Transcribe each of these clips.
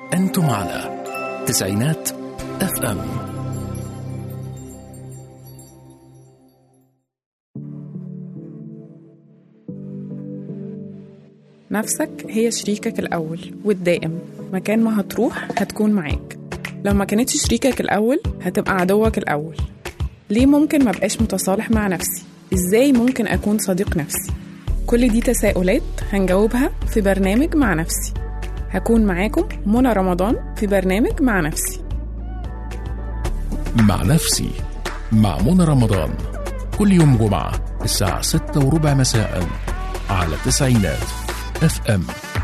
أنتم على تسعينات اف ام نفسك هي شريكك الأول والدائم مكان ما هتروح هتكون معاك لو ما كانتش شريكك الأول هتبقى عدوك الأول ليه ممكن ما بقاش متصالح مع نفسي؟ إزاي ممكن أكون صديق نفسي؟ كل دي تساؤلات هنجاوبها في برنامج مع نفسي هكون معاكم منى رمضان في برنامج مع نفسي مع نفسي مع منى رمضان كل يوم جمعة الساعة ستة وربع مساء على تسعينات اف ام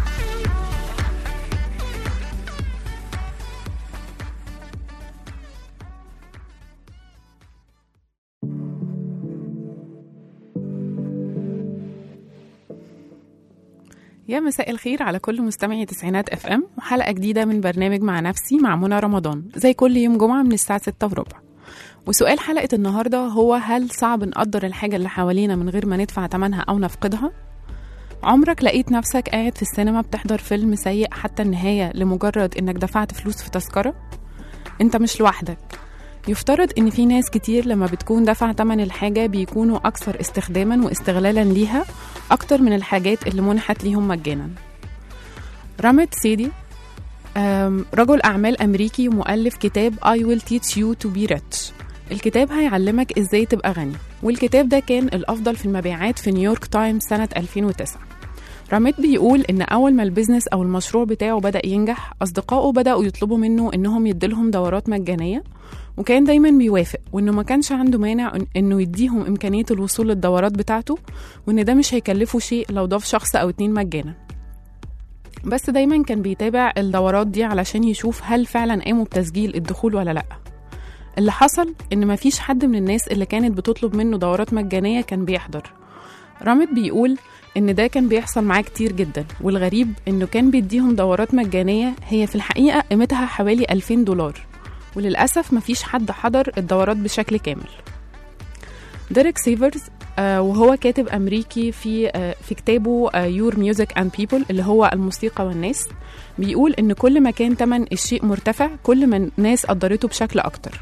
يا مساء الخير على كل مستمعي تسعينات اف ام وحلقة جديدة من برنامج مع نفسي مع منى رمضان زي كل يوم جمعة من الساعة ستة وربع وسؤال حلقة النهاردة هو هل صعب نقدر الحاجة اللي حوالينا من غير ما ندفع تمنها أو نفقدها؟ عمرك لقيت نفسك قاعد في السينما بتحضر فيلم سيء حتى النهاية لمجرد إنك دفعت فلوس في تذكرة؟ أنت مش لوحدك يفترض إن في ناس كتير لما بتكون دفع تمن الحاجة بيكونوا أكثر استخداما واستغلالا ليها أكتر من الحاجات اللي منحت ليهم مجانا رامت سيدي أم، رجل أعمال أمريكي ومؤلف كتاب I will teach you to be rich الكتاب هيعلمك إزاي تبقى غني والكتاب ده كان الأفضل في المبيعات في نيويورك تايمز سنة 2009 راميت بيقول إن أول ما البيزنس أو المشروع بتاعه بدأ ينجح أصدقائه بدأوا يطلبوا منه إنهم يديلهم دورات مجانية وكان دايما بيوافق وإنه ما كانش عنده مانع إن- إنه يديهم إمكانية الوصول للدورات بتاعته وإن ده مش هيكلفه شيء لو ضاف شخص أو اتنين مجانا بس دايما كان بيتابع الدورات دي علشان يشوف هل فعلا قاموا بتسجيل الدخول ولا لأ اللي حصل إن مفيش حد من الناس اللي كانت بتطلب منه دورات مجانية كان بيحضر رامت بيقول إن ده كان بيحصل معاه كتير جدا والغريب إنه كان بيديهم دورات مجانية هي في الحقيقة قيمتها حوالي 2000 دولار وللأسف مفيش حد حضر الدورات بشكل كامل ديريك سيفرز آه، وهو كاتب أمريكي في آه، في كتابه يور ميوزك اند بيبل اللي هو الموسيقى والناس بيقول إن كل ما كان تمن الشيء مرتفع كل ما الناس قدرته بشكل أكتر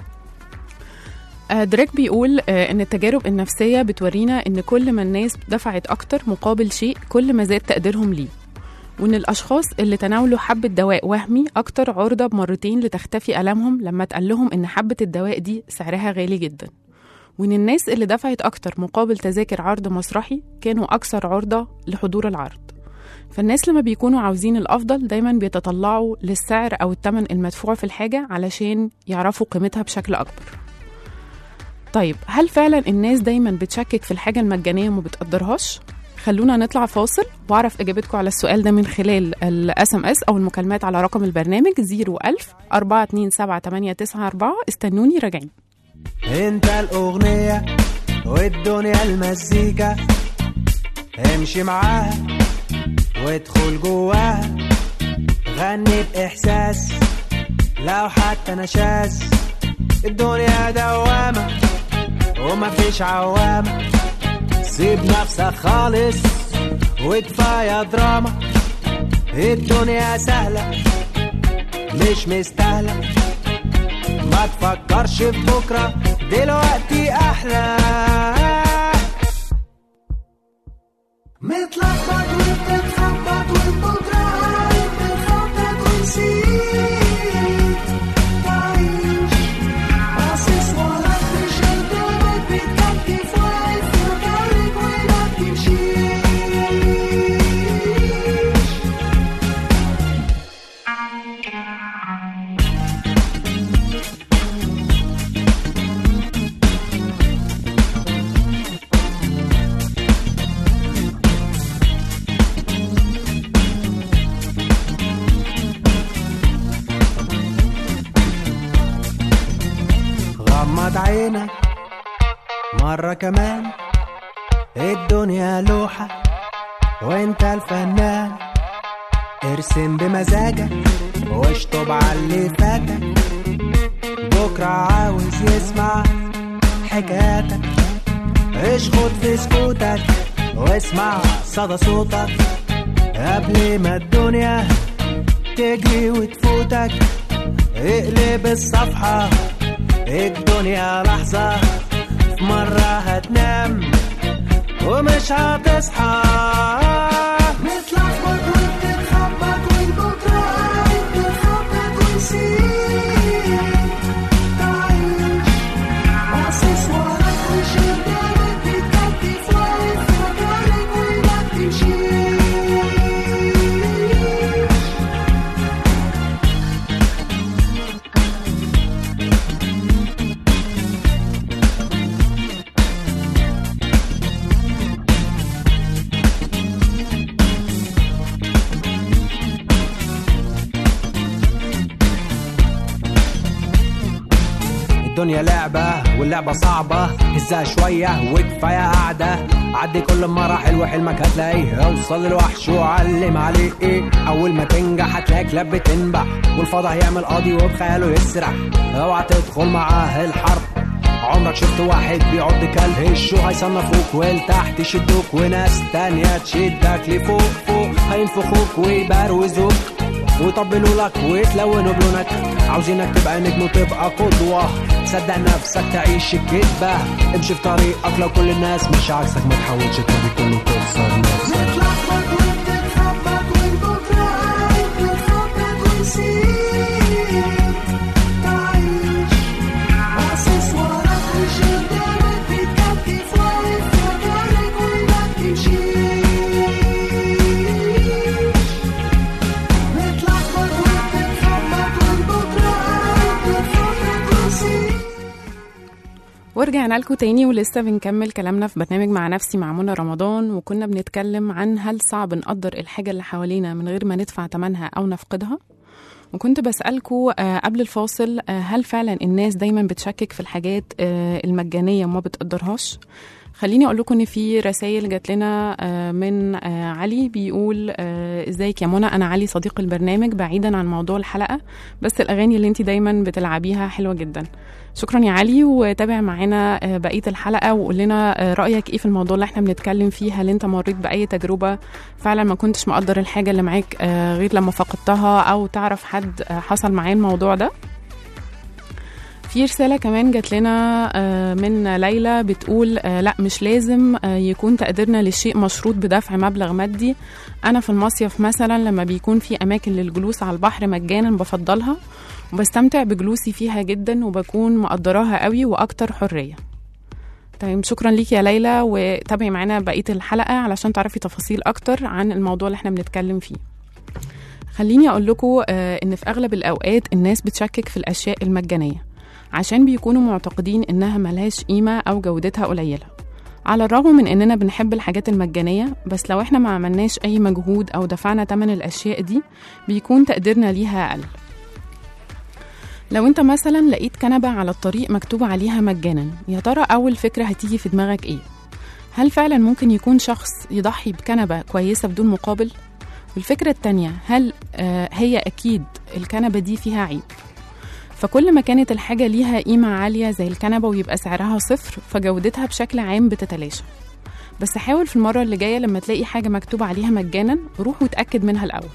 آه، دريك بيقول آه، إن التجارب النفسية بتورينا إن كل ما الناس دفعت أكتر مقابل شيء كل ما زاد تقديرهم ليه وإن الأشخاص اللي تناولوا حبة دواء وهمي أكتر عرضة بمرتين لتختفي ألمهم لما اتقال لهم إن حبة الدواء دي سعرها غالي جدا وإن الناس اللي دفعت أكتر مقابل تذاكر عرض مسرحي كانوا أكثر عرضة لحضور العرض فالناس لما بيكونوا عاوزين الأفضل دايما بيتطلعوا للسعر أو الثمن المدفوع في الحاجة علشان يعرفوا قيمتها بشكل أكبر طيب هل فعلا الناس دايما بتشكك في الحاجة المجانية وما بتقدرهاش؟ خلونا نطلع فاصل واعرف اجابتكم على السؤال ده من خلال الاس ام اس او المكالمات على رقم البرنامج 01000 427 استنوني راجعين انت الاغنية والدنيا المزيكا امشي معاها وادخل جواها غني باحساس لو حتى نشاز الدنيا دوامة ومفيش عوامة سيب نفسك خالص وكفاية دراما الدنيا سهلة مش مستاهلة ما تفكرش في بكرة دلوقتي أحلى متلخبط وبتتخبط والبكرة عارف بتخطط ونسيت تعيش باصص وراك مش قدامك بتكتف واقف في طريق وما بتمشيش غمض عينك مرة كمان الدنيا لوحة وانت الفنان ارسم بمزاجك واشطب على اللي فاتك بكرة عاوز يسمع حكاياتك اشخط في سكوتك واسمع صدى صوتك قبل ما الدنيا تجري وتفوتك اقلب الصفحة الدنيا لحظة في مرة هتنام ومش هتصحى متلخبط وبتتخبط والبكرة قاعد بتخبط ونسيت تعيش باصص وراك مش قدامك بتكتف واقف مكانك وما بتمشيش الدنيا لعبة واللعبة صعبة هزها شوية وكفاية قاعدة عدي كل مراحل وحلمك هتلاقيه اوصل للوحش وعلم عليه ايه اول ما تنجح هتلاقي كلاب بتنبح والفضا هيعمل قاضي وبخياله يسرح اوعى تدخل معاه الحرب عمرك شفت واحد بيعض كلب الشو هيصنفوك ولتحت يشدوك وناس تانية تشدك لفوق فوق هينفخوك ويبروزوك ويطبلوا لك ويتلونوا بلونك عاوزينك تبقى نجم وتبقى قدوة صدق نفسك تعيش الكدبة امشي في طريقك لو كل الناس مش عكسك ما تحاولش ترضي كله تخسر نفسك متلخبط وبتتخبط والبكرة قاعد بتخبط ونسيت تعيش باصص وراك مش قدامك بتكتف واقف مكانك وما بتمشيش متلخبط وبتتخبط والبكرة قاعد بتخبط ونسيت ورجعنا لكم تاني ولسه بنكمل كلامنا في برنامج مع نفسي مع منى رمضان وكنا بنتكلم عن هل صعب نقدر الحاجة اللي حوالينا من غير ما ندفع تمنها أو نفقدها وكنت بسألكوا آه، قبل الفاصل آه، هل فعلا الناس دايما بتشكك في الحاجات آه، المجانية وما بتقدرهاش خليني اقول لكم ان في رسائل جات لنا آه، من آه، علي بيقول آه، ازيك يا منى انا علي صديق البرنامج بعيدا عن موضوع الحلقه بس الاغاني اللي انت دايما بتلعبيها حلوه جدا شكرا يا علي وتابع معانا آه، بقيه الحلقه وقول لنا آه، رايك ايه في الموضوع اللي احنا بنتكلم فيه هل انت مريت باي تجربه فعلا ما كنتش مقدر الحاجه اللي معاك آه، غير لما فقدتها او تعرف حد آه، حصل معاه الموضوع ده في رسالة كمان جات لنا آه، من ليلى بتقول آه، لا مش لازم آه، يكون تقديرنا للشيء مشروط بدفع مبلغ مادي أنا في المصيف مثلا لما بيكون في أماكن للجلوس على البحر مجانا بفضلها وبستمتع بجلوسي فيها جدا وبكون مقدراها قوي وأكتر حرية طيب شكرا ليك يا ليلى وتابعي معانا بقية الحلقة علشان تعرفي تفاصيل أكتر عن الموضوع اللي احنا بنتكلم فيه خليني أقول لكم آه، إن في أغلب الأوقات الناس بتشكك في الأشياء المجانية عشان بيكونوا معتقدين إنها ملهاش قيمة أو جودتها قليلة على الرغم من إننا بنحب الحاجات المجانية بس لو إحنا ما عملناش أي مجهود أو دفعنا تمن الأشياء دي بيكون تقديرنا ليها أقل لو انت مثلا لقيت كنبة على الطريق مكتوب عليها مجانا يا ترى أول فكرة هتيجي في دماغك إيه؟ هل فعلا ممكن يكون شخص يضحي بكنبة كويسة بدون مقابل؟ والفكرة التانية هل آه هي أكيد الكنبة دي فيها عيب؟ فكل ما كانت الحاجة ليها قيمة عالية زي الكنبة ويبقى سعرها صفر فجودتها بشكل عام بتتلاشى بس حاول في المرة اللي جاية لما تلاقي حاجة مكتوب عليها مجانا روح وتأكد منها الأول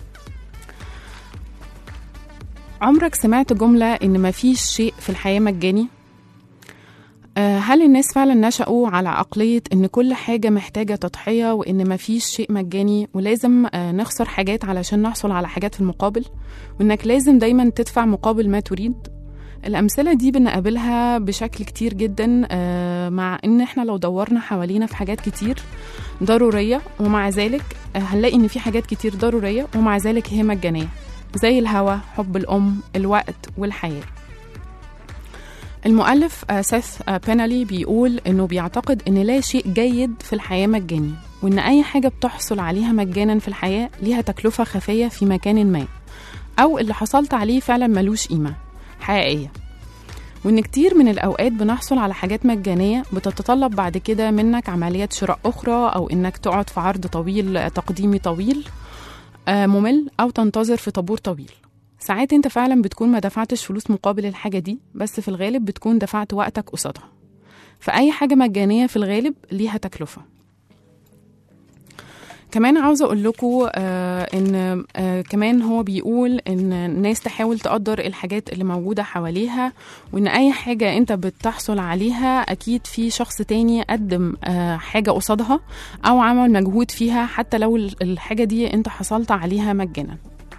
عمرك سمعت جملة إن مفيش شيء في الحياة مجاني؟ آه، هل الناس فعلا نشأوا على عقلية إن كل حاجة محتاجة تضحية وإن مفيش شيء مجاني ولازم آه، نخسر حاجات علشان نحصل على حاجات في المقابل وإنك لازم دايما تدفع مقابل ما تريد الأمثلة دي بنقابلها بشكل كتير جدا آه، مع إن إحنا لو دورنا حوالينا في حاجات كتير ضرورية ومع ذلك آه، هنلاقي إن في حاجات كتير ضرورية ومع ذلك هي مجانية زي الهوى حب الأم الوقت والحياة المؤلف آه، سيث آه، بينالي بيقول إنه بيعتقد إن لا شيء جيد في الحياة مجاني وإن أي حاجة بتحصل عليها مجانا في الحياة ليها تكلفة خفية في مكان ما أو اللي حصلت عليه فعلا ملوش قيمة حقيقية وإن كتير من الأوقات بنحصل على حاجات مجانية بتتطلب بعد كده منك عمليات شراء أخرى أو إنك تقعد في عرض طويل آه، تقديمي طويل آه، ممل أو تنتظر في طابور طويل ساعات انت فعلا بتكون ما دفعتش فلوس مقابل الحاجة دي بس في الغالب بتكون دفعت وقتك قصادها فأي حاجة مجانية في الغالب ليها تكلفة كمان عاوزة أقول لكم وان آه كمان هو بيقول ان الناس تحاول تقدر الحاجات اللي موجوده حواليها وان اي حاجه انت بتحصل عليها اكيد في شخص تاني قدم آه حاجه قصادها او عمل مجهود فيها حتى لو ال- الحاجه دي انت حصلت عليها مجانا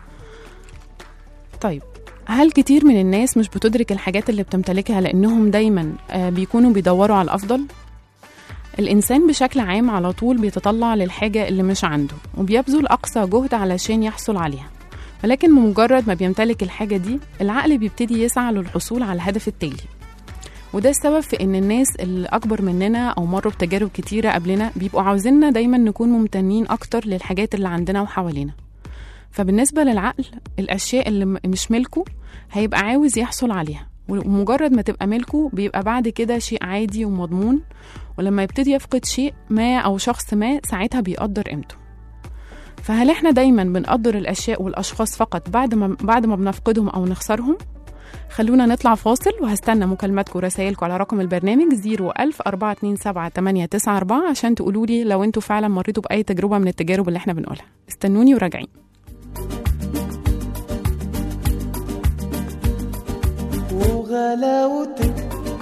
طيب هل كتير من الناس مش بتدرك الحاجات اللي بتمتلكها لانهم دايما آه بيكونوا بيدوروا على الافضل الإنسان بشكل عام على طول بيتطلع للحاجة اللي مش عنده وبيبذل أقصى جهد علشان يحصل عليها ولكن بمجرد ما بيمتلك الحاجة دي العقل بيبتدي يسعى للحصول على الهدف التالي وده السبب في إن الناس اللي أكبر مننا أو مروا بتجارب كتيرة قبلنا بيبقوا عاوزيننا دايما نكون ممتنين أكتر للحاجات اللي عندنا وحوالينا فبالنسبة للعقل الأشياء اللي م- مش ملكه هيبقى عاوز يحصل عليها ومجرد ما تبقى ملكه بيبقى بعد كده شيء عادي ومضمون ولما يبتدي يفقد شيء ما أو شخص ما ساعتها بيقدر قيمته فهل احنا دايما بنقدر الأشياء والأشخاص فقط بعد ما بعد ما بنفقدهم أو نخسرهم؟ خلونا نطلع فاصل وهستنى مكالماتكم ورسائلكم على رقم البرنامج 01000 427 894 عشان تقولوا لي لو انتوا فعلا مريتوا بأي تجربة من التجارب اللي احنا بنقولها استنوني وراجعين وغلاوتك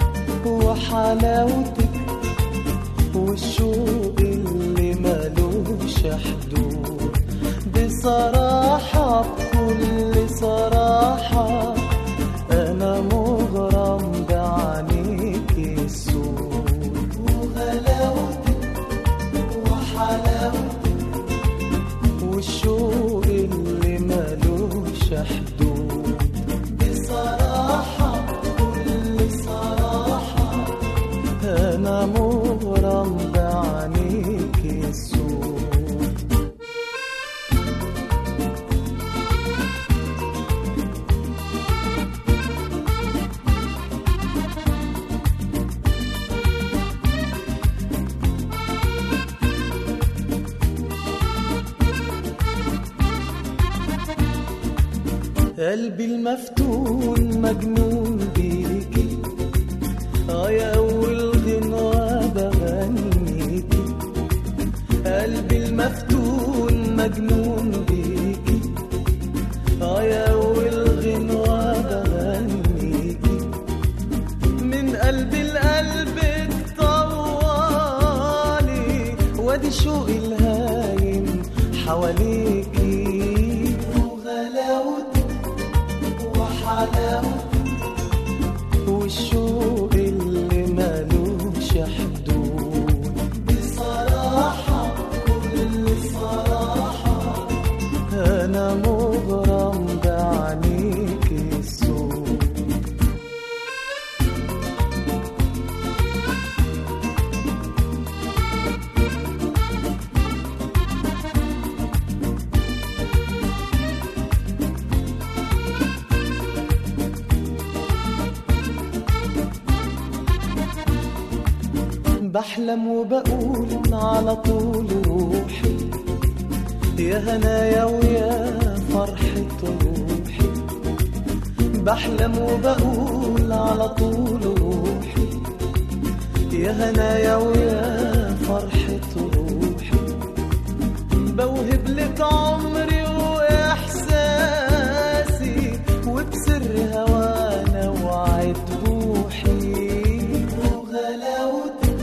وحلاوتك والشوق اللي ملوش حدود بصراحة بكل صراحة أنا مغرم بعينيك السود وغلاوتك وحلاوتك والشوق اللي ملوش حدود بصراحة كل صراحة أنا مغرم بعينيك السود قلبي المفتون مجنون بيكي اه يا اول غنوة بغنيكي قلبي المفتون مجنون بيكي اه يا اول غنوة بغنيكي من قلبي لقلبك طوالي وادي شوقي الهايم حواليكي وغلاوتك وحلاوتك والشوق اللي ملوش حدود بصراحة كل صراحة أنا مغرم بعينيك السود بحلم وبقول على طول روحي يا هنايا ويا فرحة روحي بحلم وبقول على طول روحي يا هنايا ويا فرحة روحي بوهب لك عمري وإحساسي وبسر هوانا وعد روحي وغلاوتك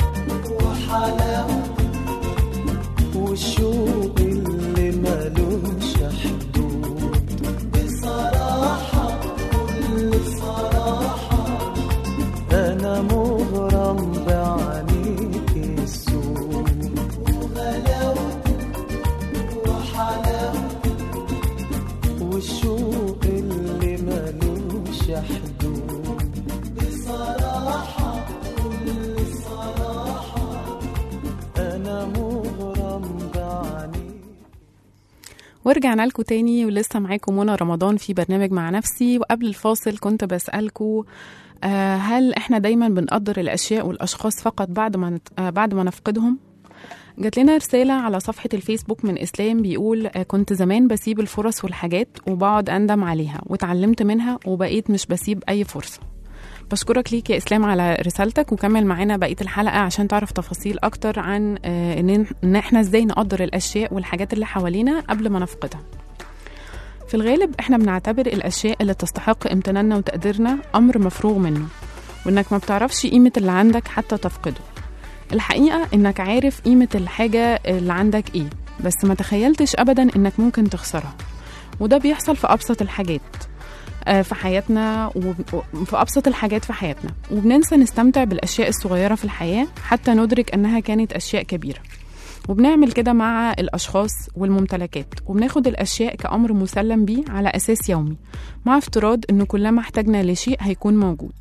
وحلاوتك والشوق اللي ملوش حدود بصراحة كل صراحة أنا مغرم بعينيك السود وغلاوتك وحلاوتك والشوق اللي ملوش حدود بصراحة كل صراحة أنا مغرم بعينيك ورجعنا لكم تاني ولسه معاكم منى رمضان في برنامج مع نفسي وقبل الفاصل كنت بسألكم آه، هل احنا دايما بنقدر الاشياء والاشخاص فقط بعد ما نت... آه، بعد ما نفقدهم جات لنا رسالة على صفحة الفيسبوك من إسلام بيقول آه، كنت زمان بسيب الفرص والحاجات وبقعد أندم عليها واتعلمت منها وبقيت مش بسيب أي فرصة بشكرك ليك يا اسلام على رسالتك وكمل معانا بقيه الحلقه عشان تعرف تفاصيل اكتر عن آه، ان ان احنا ازاي نقدر الاشياء والحاجات اللي حوالينا قبل ما نفقدها في الغالب احنا بنعتبر الاشياء اللي تستحق امتناننا وتقديرنا امر مفروغ منه وانك ما بتعرفش قيمه اللي عندك حتى تفقده الحقيقه انك عارف قيمه الحاجه اللي عندك ايه بس ما تخيلتش ابدا انك ممكن تخسرها وده بيحصل في ابسط الحاجات آه، في حياتنا وفي أبسط الحاجات في حياتنا وبننسى نستمتع بالأشياء الصغيرة في الحياة حتى ندرك أنها كانت أشياء كبيرة وبنعمل كده مع الأشخاص والممتلكات وبناخد الأشياء كأمر مسلم بيه على أساس يومي مع افتراض أنه كلما احتاجنا لشيء هيكون موجود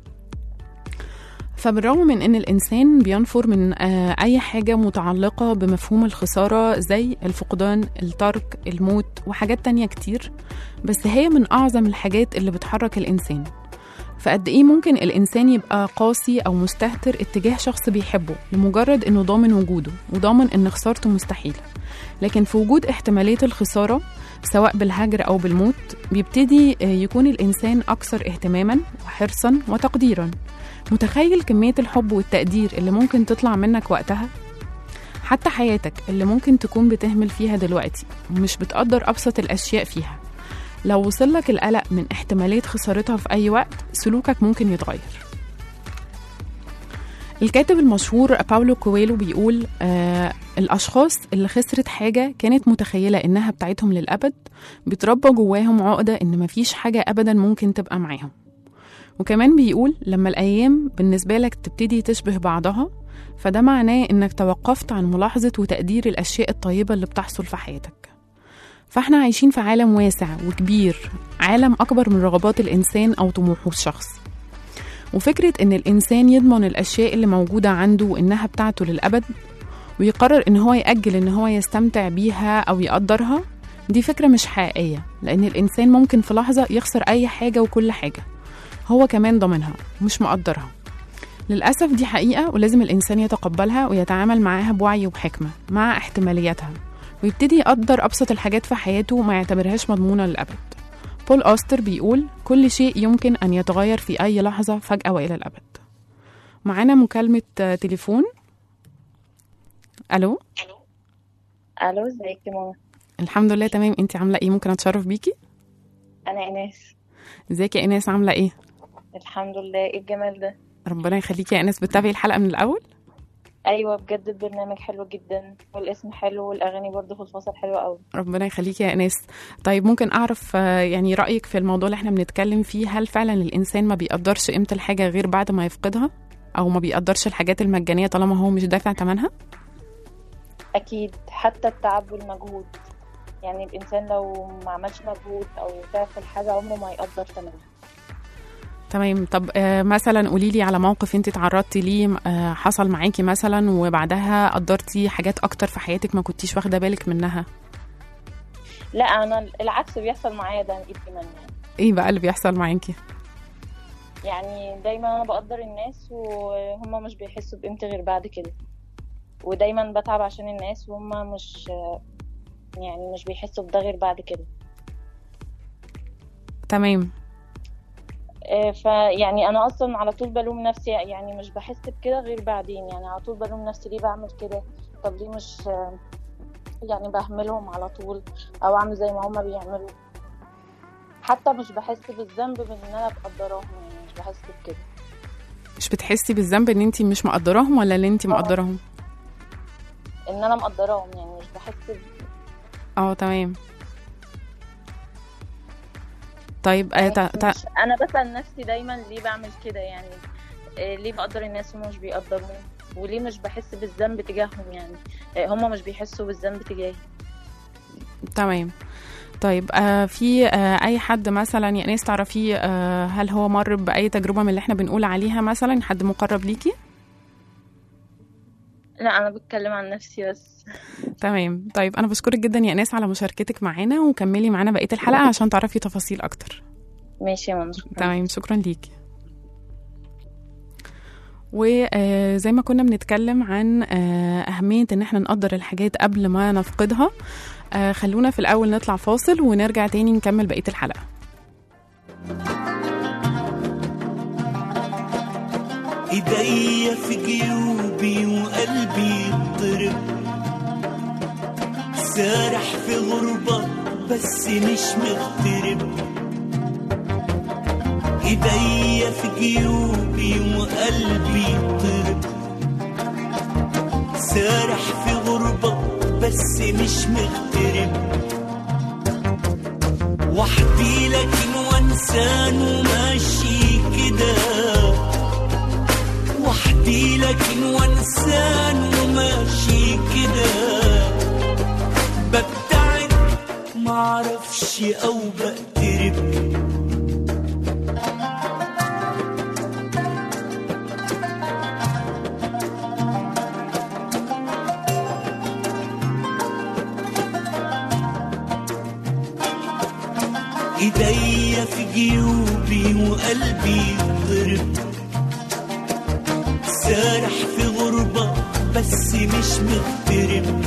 فبالرغم من ان الانسان بينفر من آه، اي حاجه متعلقه بمفهوم الخساره زي الفقدان الترك الموت وحاجات تانية كتير بس هي من اعظم الحاجات اللي بتحرك الانسان فقد ايه ممكن الانسان يبقى قاسي او مستهتر اتجاه شخص بيحبه لمجرد انه ضامن وجوده وضامن ان خسارته مستحيله لكن في وجود احتماليه الخساره سواء بالهجر او بالموت بيبتدي آه، يكون الانسان اكثر اهتماما وحرصا وتقديرا متخيل كمية الحب والتقدير اللي ممكن تطلع منك وقتها؟ حتى حياتك اللي ممكن تكون بتهمل فيها دلوقتي ومش بتقدر أبسط الأشياء فيها لو وصلك القلق من احتمالية خسارتها في أي وقت سلوكك ممكن يتغير الكاتب المشهور باولو كويلو بيقول آه الأشخاص اللي خسرت حاجة كانت متخيلة إنها بتاعتهم للأبد بيتربى جواهم عقدة إن مفيش حاجة أبدا ممكن تبقى معاهم وكمان بيقول لما الأيام بالنسبة لك تبتدي تشبه بعضها فده معناه إنك توقفت عن ملاحظة وتقدير الأشياء الطيبة اللي بتحصل في حياتك فاحنا عايشين في عالم واسع وكبير عالم أكبر من رغبات الإنسان أو طموحه الشخص وفكرة إن الإنسان يضمن الأشياء اللي موجودة عنده وإنها بتاعته للأبد ويقرر إن هو يأجل إن هو يستمتع بيها أو يقدرها دي فكرة مش حقيقية لأن الإنسان ممكن في لحظة يخسر أي حاجة وكل حاجة هو كمان ضامنها ومش مقدرها للأسف دي حقيقة ولازم الإنسان يتقبلها ويتعامل معاها بوعي وبحكمة مع احتمالياتها ويبتدي يقدر أبسط الحاجات في حياته وما يعتبرهاش مضمونة للأبد بول أوستر بيقول كل شيء يمكن أن يتغير في أي لحظة فجأة وإلى الأبد معانا مكالمة آه، تليفون ألو الو ازيك يا ماما الحمد لله تمام انت عاملة ايه ممكن اتشرف بيكي انا ايناس ازيك يا ايناس عاملة ايه الحمد لله ايه الجمال ده ربنا يخليكي يا ايناس بتتابعي الحلقة من الأول ايوه بجد البرنامج حلو جدا والاسم حلو والاغاني برضه في الفصل حلوه قوي ربنا يخليكي يا ايناس طيب ممكن اعرف آه، يعني رايك في الموضوع اللي احنا بنتكلم فيه هل فعلا الانسان ما بيقدرش قيمه الحاجه غير بعد ما يفقدها او ما بيقدرش الحاجات المجانيه طالما هو مش دافع ثمنها اكيد حتى التعب والمجهود يعني الانسان لو ما عملش مجهود او تعب في الحاجه عمره ما يقدر ثمنها تمام طب آه، مثلا قولي لي على موقف انت تعرضتي ليه آه، حصل معاكي مثلا وبعدها قدرتي حاجات اكتر في حياتك ما كنتيش واخده بالك منها لا انا العكس بيحصل معايا ده دايما يعني ايه بقى اللي بيحصل معاكي يعني دايما انا بقدر الناس وهم مش بيحسوا بقيمتي غير بعد كده ودايما بتعب عشان الناس وهم مش يعني مش بيحسوا بده غير بعد كده تمام آه، فيعني انا اصلا على طول بلوم نفسي يعني مش بحس بكده غير بعدين يعني على طول بلوم نفسي ليه بعمل كده طب ليه مش آه، يعني بهملهم على طول او اعمل زي ما هما بيعملوا حتى مش بحس بالذنب بان انا بقدراهم يعني مش بحس بكده مش بتحسي بالذنب ان انت مش مقدراهم ولا اللي انت آه. مقدراهم ان انا مقدراهم يعني مش بحس ب... اه تمام طيب آه، تع- تع- مش... انا بسأل نفسي دايما ليه بعمل كده يعني آه، ليه بقدر الناس وهم مش بيقدروني وليه مش بحس بالذنب تجاههم يعني آه، هما مش بيحسوا بالذنب تجاهي تمام طيب آه في آه اي حد مثلا يا ناس تعرفيه آه هل هو مر باي تجربه من اللي احنا بنقول عليها مثلا حد مقرب ليكي لا انا بتكلم عن نفسي بس تمام طيب انا بشكرك جدا يا ناس على مشاركتك معانا وكملي معانا بقيه الحلقه عشان تعرفي تفاصيل اكتر ماشي يا ماما شكراً. تمام شكرا ليكي وزي ما كنا بنتكلم عن آه، أهمية إن احنا نقدر الحاجات قبل ما نفقدها آه، خلونا في الأول نطلع فاصل ونرجع تاني نكمل بقية الحلقة ايديا في جيوبي وقلبي يضرب سارح في غربة بس مش مغترب ايديا في جيوبي وقلبي يضرب سارح في غربة بس مش مغترب وحدي لكن وانسان وماشي كده وحدي لكن وانسان وماشي كده ببتعد معرفش او بقترب ايديا في جيوبي وقلبي يضرب سارح في غربة بس مش مغترب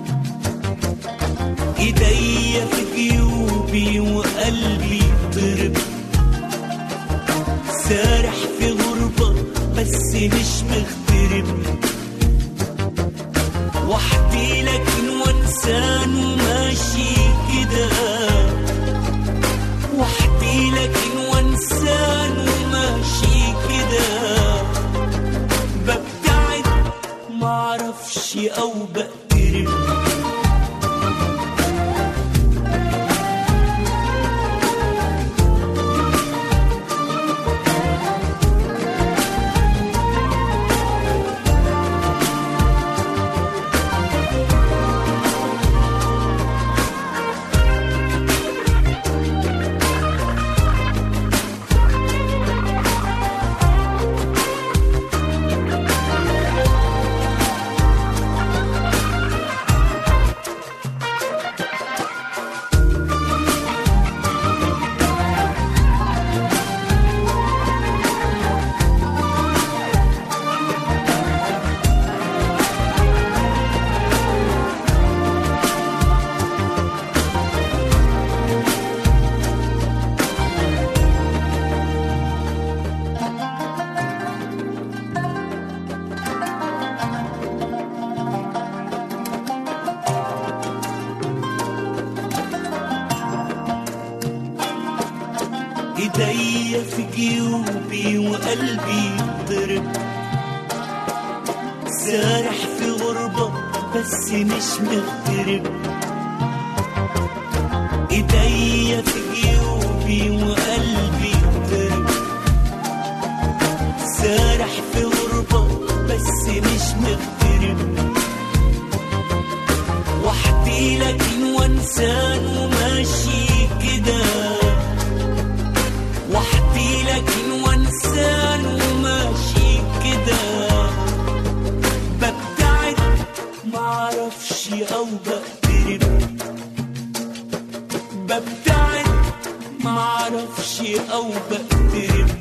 ايديا في جيوبي وقلبي يضرب سارح في غربة بس مش مغترب وحدي لكن وانسان وماشي كده وحدي لكن وانسان وماشي كده ببتعد معرفش او بقترب ايديا في جيوبي وقلبي يضرب سارح في غربة بس مش مغترب ايديا في جيوبي وقلبي يضرب سارح في غربة بس مش مغترب وحدي لكن وانسان وماشي كده وحدي لكن وانسان وماشي كده ببتعد معرفش او بقترب ببتعد معرفش او بقترب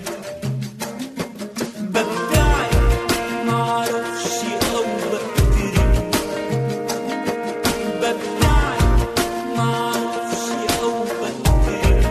ببتعد معرفش او بقترب ببتعد معرفش او بقترب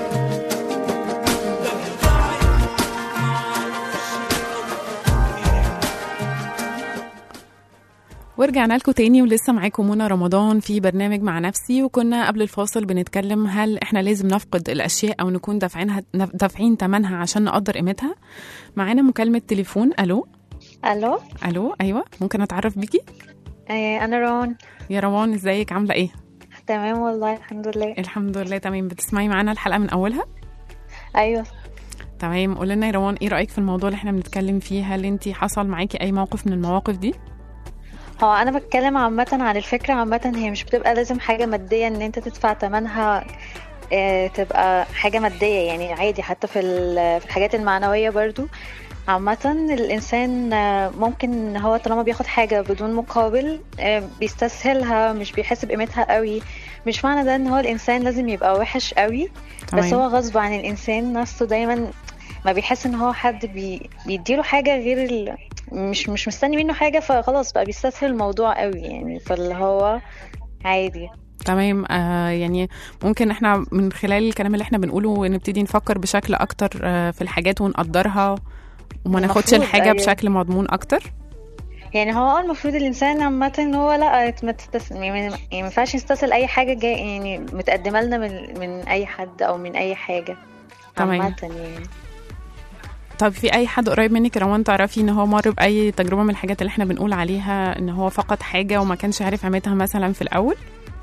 ورجعنا لكم تاني ولسه معاكم منى رمضان في برنامج مع نفسي وكنا قبل الفاصل بنتكلم هل احنا لازم نفقد الاشياء او نكون دافعينها دافعين ثمنها عشان نقدر قيمتها معانا مكالمه تليفون الو الو الو ايوه ممكن اتعرف بيكي آه، انا رون يا روان ازيك عامله ايه تمام والله الحمد لله الحمد لله تمام بتسمعي معانا الحلقه من اولها ايوه تمام قولي لنا يا روان ايه رايك في الموضوع اللي احنا بنتكلم فيه هل انت حصل معاكي اي موقف من المواقف دي هو انا بتكلم عامه عن الفكره عامه هي مش بتبقى لازم حاجه ماديه ان انت تدفع ثمنها آه، تبقى حاجه ماديه يعني عادي حتى في ال- في الحاجات المعنويه برضو عامة الإنسان آه، ممكن إن هو طالما بياخد حاجة بدون مقابل آه، بيستسهلها مش بيحس بقيمتها قوي مش معنى ده إن هو الإنسان لازم يبقى وحش قوي بس تمام. هو غصب عن الإنسان نفسه دايما ما بيحس إن هو حد بي بيديله حاجة غير ال... مش مش مستني منه حاجة فخلاص بقى بيستسهل الموضوع قوي يعني فاللي هو عادي تمام آه يعني ممكن احنا من خلال الكلام اللي احنا بنقوله نبتدي نفكر بشكل اكتر آه في الحاجات ونقدرها وما ناخدش المفروض، الحاجه أيوة. بشكل مضمون اكتر يعني هو اه المفروض الانسان عامه ان هو لا ما تستس... يعني ما يعني ما ينفعش يستسهل اي حاجه جاي يعني متقدمه لنا من من اي حد او من اي حاجه تمام. عامه يعني طب في اي حد قريب منك يا روان تعرفي ان هو مر باي تجربه من الحاجات اللي احنا بنقول عليها ان هو فقد حاجه وما كانش عارف قيمتها مثلا في الاول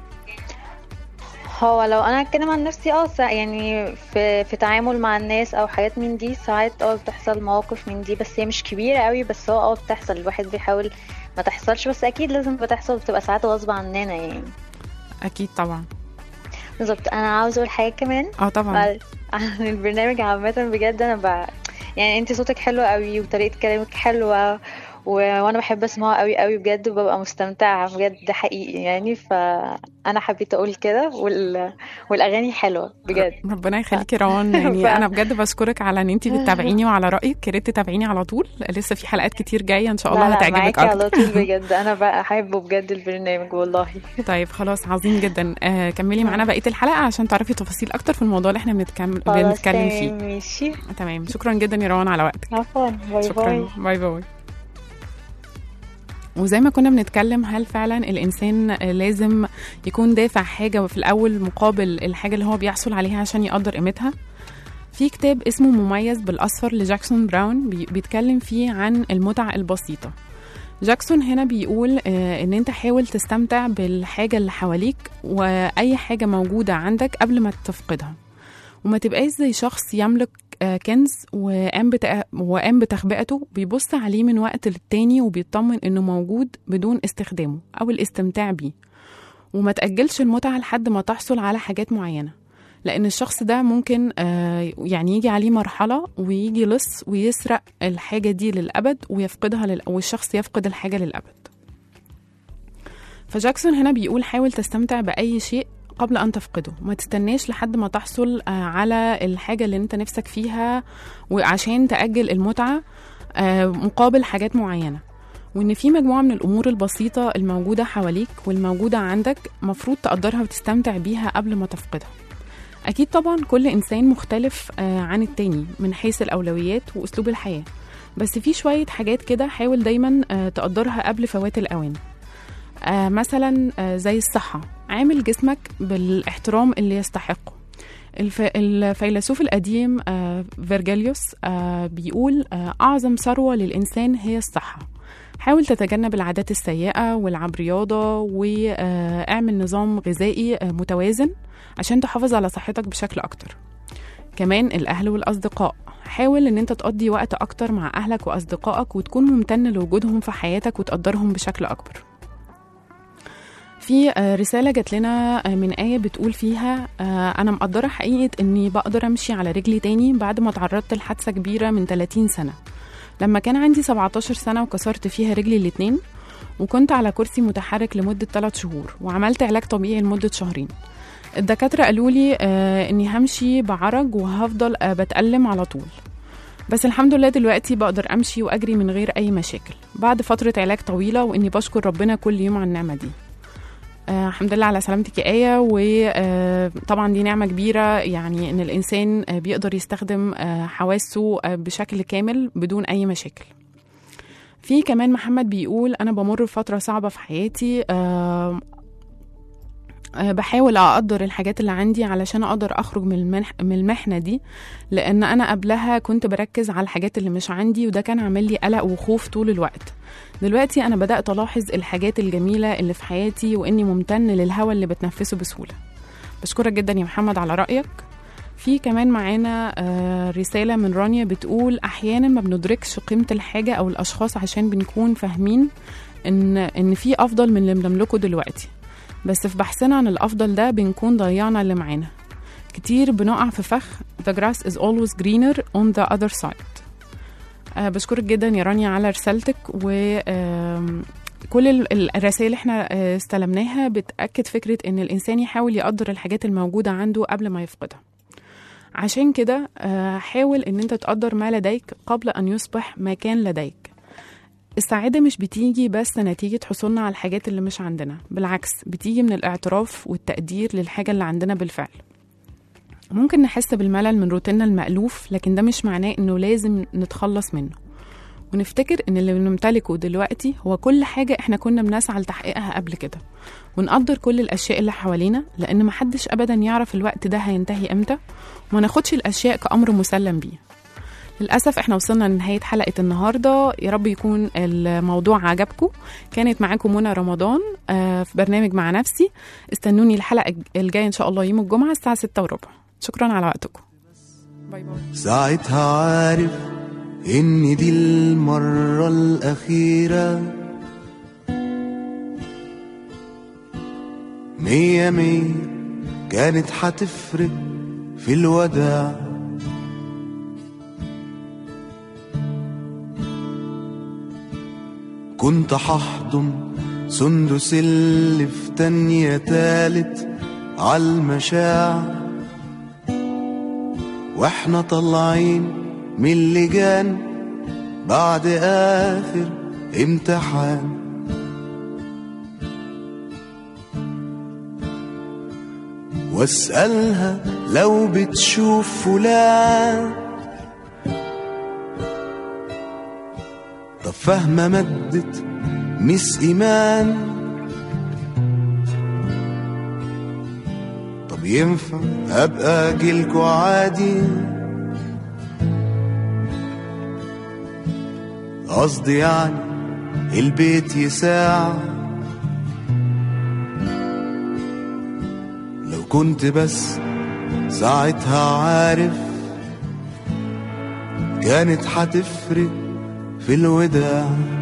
هو لو انا هتكلم عن نفسي اه سا- يعني في في تعامل مع الناس او حاجات من دي ساعات اه بتحصل مواقف من دي بس هي مش كبيره قوي بس هو اه بتحصل الواحد بيحاول ما تحصلش بس اكيد لازم بتحصل بتبقى ساعات غصب عننا يعني اكيد طبعا بالظبط انا عاوز اقول حاجه كمان اه طبعا عن عن البرنامج عامة بجد أنا ب... يعني أنت صوتك حلو قوي وطريقة كلامك حلوة و... وأنا بحب أسمعه قوي قوي بجد وببقى مستمتعة بجد ده حقيقي يعني فأنا حبيت أقول كده وال... والأغاني حلوة بجد ربنا يخليكي يا روان يعني ف- انا بجد بشكرك على ان انت بتتابعيني وعلى رايك يا ريت تتابعيني على طول لسه في حلقات كتير جايه ان شاء الله لا لا هتعجبك معاكي على اكتر طول بجد أنا بقى أحبه بجد البرنامج والله طيب خلاص عظيم جدا آه كملي معانا بقيه الحلقه عشان تعرفي تفاصيل اكتر في الموضوع اللي احنا بنتكلم خلاص بنتكلم فيه تمام ماشي تمام شكرا جدا يا روان على وقتك عفوا باي شكرا باي باي باي وزي ما كنا بنتكلم هل فعلا الانسان لازم يكون دافع حاجه في الاول مقابل الحاجه اللي هو بيحصل عليها عشان يقدر قيمتها في كتاب اسمه مميز بالاصفر لجاكسون براون بي- بيتكلم فيه عن المتعه البسيطه جاكسون هنا بيقول آه، ان انت حاول تستمتع بالحاجه اللي حواليك واي حاجه موجوده عندك قبل ما تفقدها وما تبقاش زي شخص يملك آه، كنز وقام بتق... وقام بتخبئته بيبص عليه من وقت للتاني وبيطمن انه موجود بدون استخدامه او الاستمتاع بيه وما تأجلش المتعة لحد ما تحصل على حاجات معينة لأن الشخص ده ممكن آه، يعني يجي عليه مرحلة ويجي لص ويسرق الحاجة دي للأبد ويفقدها لل... والشخص يفقد الحاجة للأبد فجاكسون هنا بيقول حاول تستمتع بأي شيء قبل أن تفقده ما تستناش لحد ما تحصل آه، على الحاجة اللي انت نفسك فيها وعشان تأجل المتعة آه، مقابل حاجات معينة وإن في مجموعة من الأمور البسيطة الموجودة حواليك والموجودة عندك مفروض تقدرها وتستمتع بيها قبل ما تفقدها أكيد طبعا كل إنسان مختلف آه، عن التاني من حيث الأولويات وأسلوب الحياة بس في شوية حاجات كده حاول دايما آه، تقدرها قبل فوات الأوان آه، مثلا آه، زي الصحة عامل جسمك بالاحترام اللي يستحقه الف... الفيلسوف القديم آه، فيرجيليوس آه، بيقول آه، أعظم ثروة للإنسان هي الصحة حاول تتجنب العادات السيئة والعب رياضة واعمل نظام غذائي آه، متوازن عشان تحافظ على صحتك بشكل أكتر كمان الأهل والأصدقاء حاول إن أنت تقضي وقت أكتر مع أهلك وأصدقائك وتكون ممتن لوجودهم في حياتك وتقدرهم بشكل أكبر في آه، رسالة جات لنا آه، من آية بتقول فيها آه، أنا مقدرة حقيقة إني بقدر أمشي على رجلي تاني بعد ما تعرضت لحادثة كبيرة من 30 سنة لما كان عندي 17 سنة وكسرت فيها رجلي الاتنين وكنت على كرسي متحرك لمدة 3 شهور وعملت علاج طبيعي لمدة شهرين الدكاترة قالوا لي آه إني همشي بعرج وهفضل آه بتألم على طول بس الحمد لله دلوقتي بقدر أمشي وأجري من غير أي مشاكل بعد فترة علاج طويلة وإني بشكر ربنا كل يوم على النعمة دي آه الحمد لله على سلامتك يا آية وطبعا دي نعمة كبيرة يعني إن الإنسان آه بيقدر يستخدم آه حواسه آه بشكل كامل بدون أي مشاكل في كمان محمد بيقول أنا بمر بفترة صعبة في حياتي آه آه، بحاول أقدر الحاجات اللي عندي علشان أقدر أخرج من المنح من المحنة دي لأن أنا قبلها كنت بركز على الحاجات اللي مش عندي وده كان عامل لي قلق وخوف طول الوقت دلوقتي أنا بدأت ألاحظ الحاجات الجميلة اللي في حياتي وإني ممتن للهوا اللي بتنفسه بسهولة بشكرك جدا يا محمد على رأيك في كمان معانا آه، رسالة من رانيا بتقول أحيانا ما بندركش قيمة الحاجة أو الأشخاص عشان بنكون فاهمين إن إن في أفضل من اللي بنملكه دلوقتي بس في بحثنا عن الأفضل ده بنكون ضيعنا اللي معانا كتير بنقع في فخ the grass is always greener on the other side أه بشكرك جدا يا رانيا على رسالتك و آم، كل ال- ال- الرسائل اللي احنا آه، استلمناها بتأكد فكرة ان الإنسان يحاول يقدر الحاجات الموجودة عنده قبل ما يفقدها عشان كده آه، حاول ان انت تقدر ما لديك قبل ان يصبح ما كان لديك السعادة مش بتيجي بس نتيجة حصولنا على الحاجات اللي مش عندنا بالعكس بتيجي من الاعتراف والتقدير للحاجة اللي عندنا بالفعل ممكن نحس بالملل من روتيننا المألوف لكن ده مش معناه إنه لازم نتخلص منه ونفتكر إن اللي بنمتلكه دلوقتي هو كل حاجة إحنا كنا بنسعى لتحقيقها قبل كده ونقدر كل الأشياء اللي حوالينا لأن محدش أبدا يعرف الوقت ده هينتهي إمتى وما ناخدش الأشياء كأمر مسلم بيه للأسف احنا وصلنا لنهاية حلقة النهاردة يا رب يكون الموضوع عجبكم كانت معاكم منى رمضان آه، في برنامج مع نفسي استنوني الحلقة الجاية إن شاء الله يوم الجمعة الساعة 6 وربع شكرا على وقتكم باي باي ساعتها عارف إن دي المرة الأخيرة مية مية كانت هتفرق في الوداع كنت هحضن سندس اللي في تانية تالت عالمشاعر واحنا طالعين من اللجان بعد اخر امتحان واسألها لو بتشوف فلان طب فاهمة مادة مس إيمان طب ينفع أبقى أجيلكوا عادي قصدي يعني البيت يساع لو كنت بس ساعتها عارف كانت هتفرق في الوداع